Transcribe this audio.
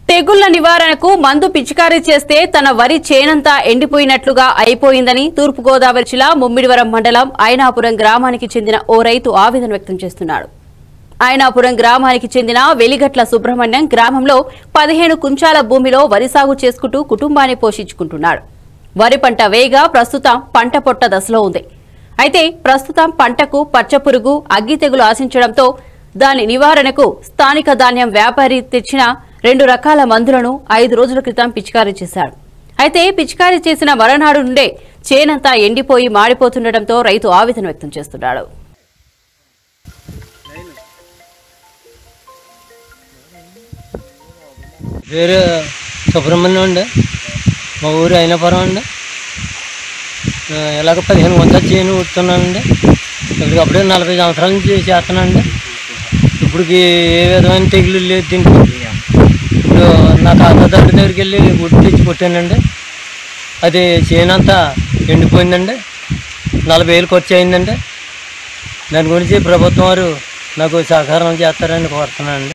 తెగుళ్ల నివారణకు మందు పిచికారీ చేస్తే తన వరి చేనంతా ఎండిపోయినట్లుగా అయిపోయిందని తూర్పుగోదావరి జిల్లా ముమ్మిడివరం మండలం ఐనాపురం గ్రామానికి చెందిన ఓ రైతు ఆవేదన వ్యక్తం చేస్తున్నాడు ఐనాపురం గ్రామానికి చెందిన వెలిగట్ల సుబ్రహ్మణ్యం గ్రామంలో పదిహేను కుంచాల భూమిలో వరి సాగు చేసుకుంటూ కుటుంబాన్ని పోషించుకుంటున్నాడు వరి పంట వేగా ప్రస్తుతం పంట పొట్ట దశలో ఉంది అయితే ప్రస్తుతం పంటకు పచ్చపురుగు అగ్గి తెగులు ఆశించడంతో దాని నివారణకు స్థానిక ధాన్యం వ్యాపారి తెచ్చిన రెండు రకాల మందులను ఐదు రోజుల క్రితం పిచికారీ చేశాడు అయితే పిచికారీ చేసిన మరనాడు నుండే చేనంతా ఎండిపోయి మాడిపోతుండటంతో రైతు ఆవేదన వ్యక్తం చేస్తున్నాడు పేరు సుబ్రహ్మణ్యం అండి మా ఊరు అయినపురం అండి ఆ, ఇలాగ పదిహేను వందల చేయను ఉడుతున్నానండి ఇప్పటికి అప్పుడే నలభై సంవత్సరాల నుంచి చేస్తున్నానండి ఇప్పటికి ఏ విధమైన తెగులు లేదు దీనికి ఇప్పుడు నా తాత తండ్రి దగ్గరికి వెళ్ళి గుడ్డు తెచ్చి కొట్టానండి అది చేనంతా ఎండిపోయిందండి నలభై వేలు ఖర్చు అయిందండి దాని గురించి ప్రభుత్వం వారు నాకు సహకారం చేస్తారని కోరుతున్నానండి